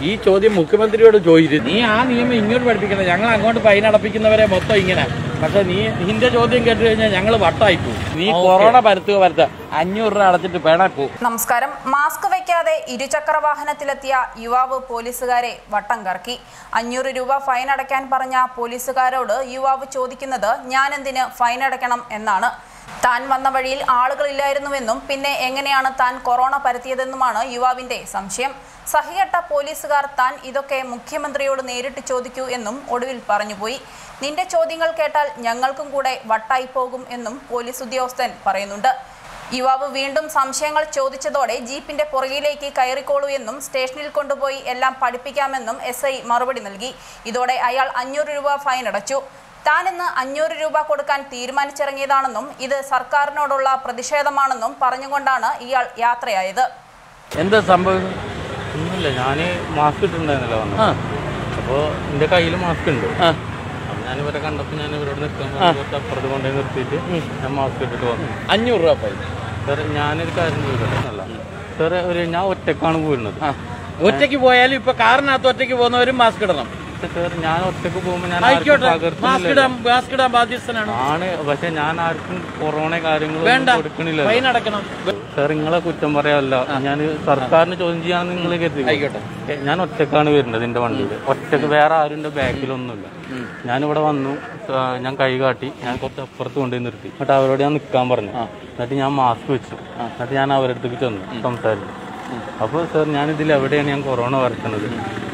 ഈ ചോദ്യം മുഖ്യമന്ത്രിയോട് ചോദിച്ചു നീ ആ നിയമം ഇങ്ങോട്ട് പഠിപ്പിക്കണം ഞങ്ങൾ അങ്ങോട്ട് ഫൈൻ അടപ്പിക്കുന്നവരെ മൊത്തം ഇങ്ങനെ പക്ഷെ നീ നിന്റെ ചോദ്യം കേട്ട് കഴിഞ്ഞാൽ ഞങ്ങൾ വട്ടായി പോകും നീ കൊറോണ പരത്തുക പരത്തുക അഞ്ഞൂറ് രൂപ അടച്ചിട്ട് പേണ പോ നമസ്കാരം മാസ്ക് വയ്ക്കാതെ ഇരുചക്ര വാഹനത്തിലെത്തിയ യുവാവ് പോലീസുകാരെ വട്ടം കറക്കി അഞ്ഞൂറ് രൂപ ഫൈൻ അടയ്ക്കാൻ പറഞ്ഞ പോലീസുകാരോട് യുവാവ് ചോദിക്കുന്നത് ഞാനെന്തിന് ഫൈൻ അടയ്ക്കണം എന്നാണ് താൻ വന്ന വഴിയിൽ ആളുകളില്ലായിരുന്നുവെന്നും പിന്നെ എങ്ങനെയാണ് താൻ കൊറോണ പരത്തിയതെന്നുമാണ് യുവാവിന്റെ സംശയം സഹികെട്ട പോലീസുകാർ താൻ ഇതൊക്കെ മുഖ്യമന്ത്രിയോട് നേരിട്ട് ചോദിക്കൂ എന്നും ഒടുവിൽ പറഞ്ഞുപോയി നിന്റെ ചോദ്യങ്ങൾ കേട്ടാൽ ഞങ്ങൾക്കും കൂടെ വട്ടായി പോകും എന്നും പോലീസ് ഉദ്യോഗസ്ഥൻ പറയുന്നുണ്ട് യുവാവ് വീണ്ടും സംശയങ്ങൾ ചോദിച്ചതോടെ ജീപ്പിന്റെ പുറകിലേക്ക് കയറിക്കോളൂ എന്നും സ്റ്റേഷനിൽ കൊണ്ടുപോയി എല്ലാം പഠിപ്പിക്കാമെന്നും എസ് ഐ മറുപടി നൽകി ഇതോടെ അയാൾ അഞ്ഞൂറ് രൂപ ഫൈൻ അടച്ചു താൻ ഇന്ന് അഞ്ഞൂറ് രൂപ കൊടുക്കാൻ തീരുമാനിച്ചിറങ്ങിയതാണെന്നും ഇത് സർക്കാരിനോടുള്ള പ്രതിഷേധമാണെന്നും പറഞ്ഞുകൊണ്ടാണ് ഇയാൾ യാത്രയായത് എന്താ സംഭവം ഒന്നുമില്ല ഞാൻ മാസ്ക് ഇട്ടിട്ടുണ്ടായിരുന്നല്ലോ വന്നു ആ അപ്പോൾ എൻ്റെ കയ്യിൽ മാസ്ക് ഉണ്ട് ആ അപ്പം ഞാൻ ഇവരെ കണ്ടപ്പോൾ ഞാൻ ഇവരോട് നിൽക്കാൻ കുറച്ച് അപ്പുറത്ത് കൊണ്ടുപോയി നിർത്തിയിട്ട് ഞാൻ മാസ്ക് ഇട്ടിട്ട് വന്നു അഞ്ഞൂറ് രൂപ ഫൈൻ സാർ ഞാനൊരു കാര്യം ചോദിക്കട്ടെ എന്നല്ല സാർ ഒരു ഞാൻ ഒറ്റക്കാണ് പോരുന്നത് ആ ഒറ്റയ്ക്ക് പോയാലും ഇപ്പൊ കാറിനകത്ത് ഒറ്റയ്ക്ക് പോകുന്നവരും മാസ്ക് ഇടണം പക്ഷേ സാർ ഞാൻ ഒറ്റക്ക് പോകുമ്പോൾ ഞാൻ ആർക്കും ആയിക്കോട്ടെ മാസ്ക് പകർത്തുന്നില്ലല്ലോ. ഇടാൻ മാസ്ക് ഇടാൻ ബാധ്യസ്ഥനാണ് ആണ് പക്ഷെ ഞാൻ ആർക്കും കൊറോണ കാര്യങ്ങളൊന്നും വേണ്ട കൊടുക്കണില്ല ഫൈൻ അടക്കണം സാർ നിങ്ങളെ കുറ്റം പറയാമല്ല ഞാൻ സർക്കാരിന് ചോദ്യം ചെയ്യാന്ന് നിങ്ങൾ കരുതി ആയിക്കോട്ടെ. എ, ഞാൻ ഒറ്റക്കാണ് വരുന്നത് എന്റെ വണ്ടിയിൽ ഒറ്റക്ക് വേറെ ആരും എന്റെ ബാക്കിലൊന്നുമില്ല ഞാനിവിടെ വന്നു ആ, ഞാൻ കൈ കാട്ടി ഞാൻ കുറച്ച് അപ്പുറത്ത് കൊണ്ടുപോയി നിർത്തി എന്നിട്ട് അവരോട് ഞാൻ നിൽക്കാൻ പറഞ്ഞു എന്നിട്ട് ഞാൻ മാസ്ക് വെച്ചു എന്നിട്ട് ഞാൻ അവരുടെ അടുത്തേക്ക് ചെന്നു സംസാരിച്ചു അപ്പോൾ സാർ ഞാൻ ഇതിൽ എവിടെയാണ് ഞാൻ കൊറോണ വരക്കുന്നത്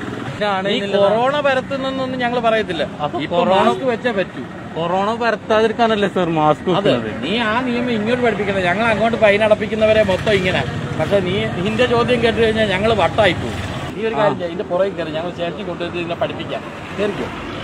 ഈ കൊറോണ പരത്തുന്നൊന്നും ഞങ്ങൾ പറയത്തില്ല ഇപ്പൊ മാസ്ക് വെച്ചേ പറ്റൂ കൊറോണ പരത്താതിരിക്കാനല്ലേ സാർ മാസ്ക് അതെ വെക്കുന്നത് നീ ആ നിയമം ഇങ്ങോട്ട് പഠിപ്പിക്കണം ഞങ്ങൾ അങ്ങോട്ട് ഫൈൻ അടപ്പിക്കുന്നവരെ മൊത്തം ഇങ്ങനെ പക്ഷെ നീ നിന്റെ ചോദ്യം കേട്ട് കഴിഞ്ഞാൽ ഞങ്ങൾ വട്ടായി പോകും നീ ഒരു കാര്യം ചെയ്യ്, ഇതിന്റെ പുറകെ കയറി ഞങ്ങൾ സ്റ്റേഷനിൽ കൊണ്ടുവച്ച് ഇതിനെ പഠിപ്പിക്കാം കയറിക്കോ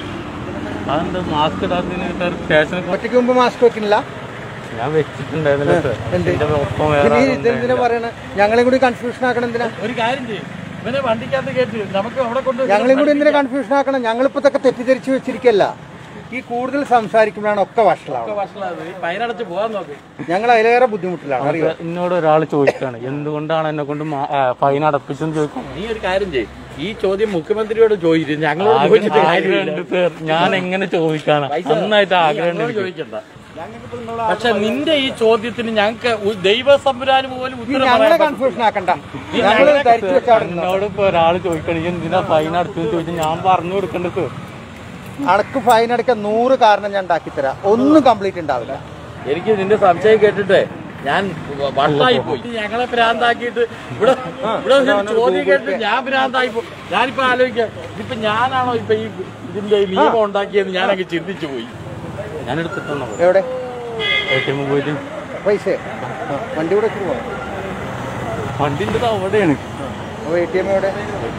അതെന്താ മാസ്ക് ഇടാത്തതിന് സാർ സ്റ്റേഷനിൽ ഒറ്റയ്ക്ക് മുമ്പ് മാസ്ക് വെക്കുന്നില്ല ഞാൻ വെച്ചിട്ടുണ്ടായിരുന്നില്ല സാർ എന്ത്? എന്റെ ഒപ്പം വേറെ പിന്നെ ആരും ഇതെന്തിനാ ഉണ്ടായിരുന്നില്ല. പറയണ ഞങ്ങളെയും കൂടി കൺഫ്യൂഷൻ ആക്കണം എന്തിനാ ഒരു കാര്യം ചെയ്യും ഇവനെ വണ്ടിക്കകത്ത് കേട്ട് നമുക്ക് അവിടെ കൊണ്ട് ഞങ്ങളെയും കൂടി എന്തിനാ കൺഫ്യൂഷൻ ആക്കണം ഞങ്ങളിപ്പോ ഇതൊക്കെ തെറ്റിദ്ധരിച്ച് വെച്ചിരിക്കല്ല ഈ കൂടുതൽ സംസാരിക്കുമ്പോഴാണ് ഒക്കെ വഷളാവുന്നത് ഫൈനടച്ച് പോകാൻ നോക്ക് ഞങ്ങൾ അതിലേറെ ബുദ്ധിമുട്ടിലാണ് അറിയോ അപ്പൊ എന്നോട് ഒരാൾ ചോദിക്കാണ് എന്തുകൊണ്ടാണ് എന്നെ കൊണ്ട് ഫൈൻ അടപ്പിച്ചെന്ന് ചോദിക്കും നീ ഒരു കാര്യം ചെയ്യും ഈ ചോദ്യം മുഖ്യമന്ത്രിയോട് ചോദിച്ചു ഞങ്ങളോട് ചോദിച്ചിട്ട് കാര്യമില്ല ആഗ്രഹമുണ്ട് സാർ ഞാൻ എങ്ങനെ ചോദിക്കാനാ പൈസ നന്നായിട്ട് നീ ആഗ്രഹമുണ്ട് ഞങ്ങളോട് എനിക്ക്. ചോദിക്കണ്ട പക്ഷെ നിന്റെ ഈ ചോദ്യത്തിന് ഞങ്ങൾക്ക് ഉ- ദൈവ സംവിധാനം പോലും ഈ ഉത്തരം ഞങ്ങളെ പറയാൻ കൺഫ്യൂഷൻ ആക്കണ്ട ഞങ്ങൾ ധരിച്ചു വെച്ചാണ് എന്നോട് ഇപ്പൊ ഒരാൾ ചോദിക്കണം "ഇയ്യ് എന്തിനാ ഫൈൻ അടച്ചെന്ന് ചോദിച്ചാൽ ഞാൻ പറഞ്ഞു കൊടുക്കണ്ട സാർ അണക്ക് ഫൈൻ അടയ്ക്കാൻ നൂറ് കാരണം ഞാൻ ഉണ്ടാക്കി തരാം ഒന്നും കംപ്ലീറ്റ് ഉണ്ടാവില്ല എനിക്ക് നിന്റെ സംശയം കേട്ടിട്ട് ഞാൻ വട്ടായി പോയി ഞങ്ങളെ ഭ്രാന്താക്കിയിട്ട് ഇവിടെ ഇവിടെ ഒരു ചോദ്യം കേട്ടിട്ട് ഞാൻ ഭ്രാന്തായി പോയി ഞാനിപ്പോ ആലോചിക്കാം ഇതിപ്പോ ഞാനാണോ ഇപ്പൊ ഈ ഇതിന്റെ ഈ നിയമം ഉണ്ടാക്കിയെന്ന് ഞാനങ്ങ് ചിന്തിച്ചു പോയി ഞാൻ എടുത്തിട്ടുണ്ടോ എവിടെ എ ടി എം പോയിട്ട് പൈസ ആ, വണ്ടി കൂടെ വെച്ചിട്ട് പോകാം വണ്ടിൻ്റെ അവിടെയാണ് അപ്പോൾ എ ടി എം എവിടെ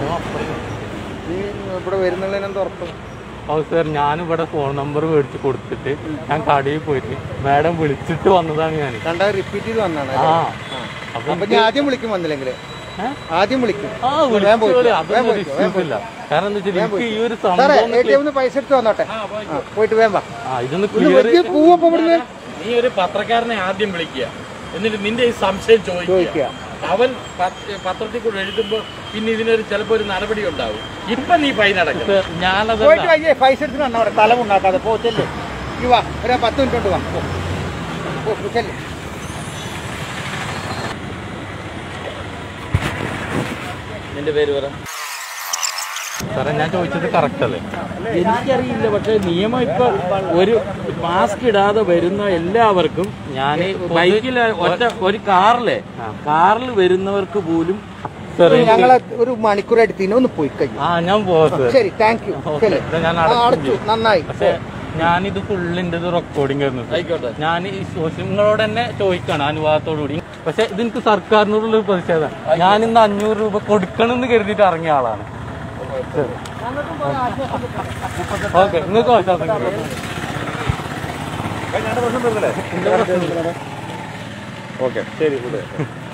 നീ ഇവിടെ വരുന്നുള്ളതിനെന്ത് ഉറപ്പ് ഓ സാർ ഞാനിവിടെ ഫോൺ നമ്പർ മേടിച്ച് കൊടുത്തിട്ട് ഞാൻ കടയിൽ പോയിട്ട് മാഡം വിളിച്ചിട്ട് വന്നതാണ് ഞാൻ രണ്ടാമത് റിപ്പീറ്റ് ചെയ്ത് വന്നാണ് ആ അപ്പൊ ഞാൻ ആദ്യം വിളിക്കും വന്നില്ലെങ്കിൽ ഏ? ആദ്യം വിളിക്കും ആ വേഗം വിളിച്ചോളി പോയിക്കോ, അതൊന്നും വേഗം ഒരു പോയിക്കോ, വേഗം excuse ഇല്ല കാരണം എന്താ വെച്ചാൽ എനിക്ക് ഈ ഒരു സാറേ സംഭവം എ ടി എമ്മിന്ന് പൈസ എടുത്ത് വന്നോട്ടെ ആ, പോയിട്ട് വേഗം വാ ആ ഇതൊന്ന് ഒന്ന് ക്ലിയർ വലിയ പൂവപ്പം ഇവിടുന്ന് നീ ഒരു പത്രക്കാരനെ ആദ്യം വിളിക്കുക എന്നിട്ട് നിന്റെ ഈ സംശയം ചോദിക്കുക ചോദിക്കുക അവൻ പത്ര- പത്രത്തിൽ കൂടെ എഴുതുമ്പോ പിന്നെ ഇതിനൊരു ചിലപ്പോ ഒരു നടപടി ഉണ്ടാവും ഇപ്പൊ നീ ഫൈൻ അടക്കണം ഞാനതല്ല പോയിട്ട് വയ്യേ പൈസ എടുത്ത് വന്നോ അവിടെ തല ഉണ്ടാക്കാതെ പോ ചെല്ല് ഈ വാ ഒരു പത്ത് മിനിറ്റ് കൊണ്ട് വാ പോ. പോ ചെല്ല് നിന്റെ പേര് പറ സാറേ ഞാൻ ചോദിച്ചത് കറക്റ്റ് അല്ലേ എനിക്കറിയില്ല പക്ഷെ നിയമം ഇപ്പൊ ഒരു മാസ്ക് ഇടാതെ വരുന്ന എല്ലാവർക്കും ഞാൻ ബൈക്കിൽ ഒറ്റ ഒരു കാറിലെ കാറിൽ വരുന്നവർക്ക് പോലും ഞങ്ങളെ ഒരു മണിക്കൂർ എടുത്തിന് ഒന്ന് പോയി കഴിഞ്ഞു ആ ഞാൻ പോവാം സാർ ശരി താങ്ക് യു ഓക്കേ. ശരി ഇത് ഞാൻ ആ, അടച്ചു അടച്ചു നന്നായി പക്ഷെ ഞാനിത് ഫുള്ളിൻ്റെ റെക്കോർഡിംഗ് ആയിരുന്നു സാർ. ആയിക്കോട്ടെ ഞാൻ ഈ സോഷ്യൽ നിങ്ങളോട് തന്നെ ചോദിക്കാണ് അനുവാദത്തോടു കൂടി പക്ഷെ ഇതെനിക്ക് സർക്കാരിനോടുള്ള ഒരു പ്രതിഷേധം ഞാൻ ഇന്ന് അഞ്ഞൂറ് രൂപ കൊടുക്കണം എന്ന് കരുതിയിട്ട് ഇറങ്ങിയ ആളാണ് ഓക്കെ നിങ്ങൾക്ക് ആശ്വാസം ഓക്കെ ശരി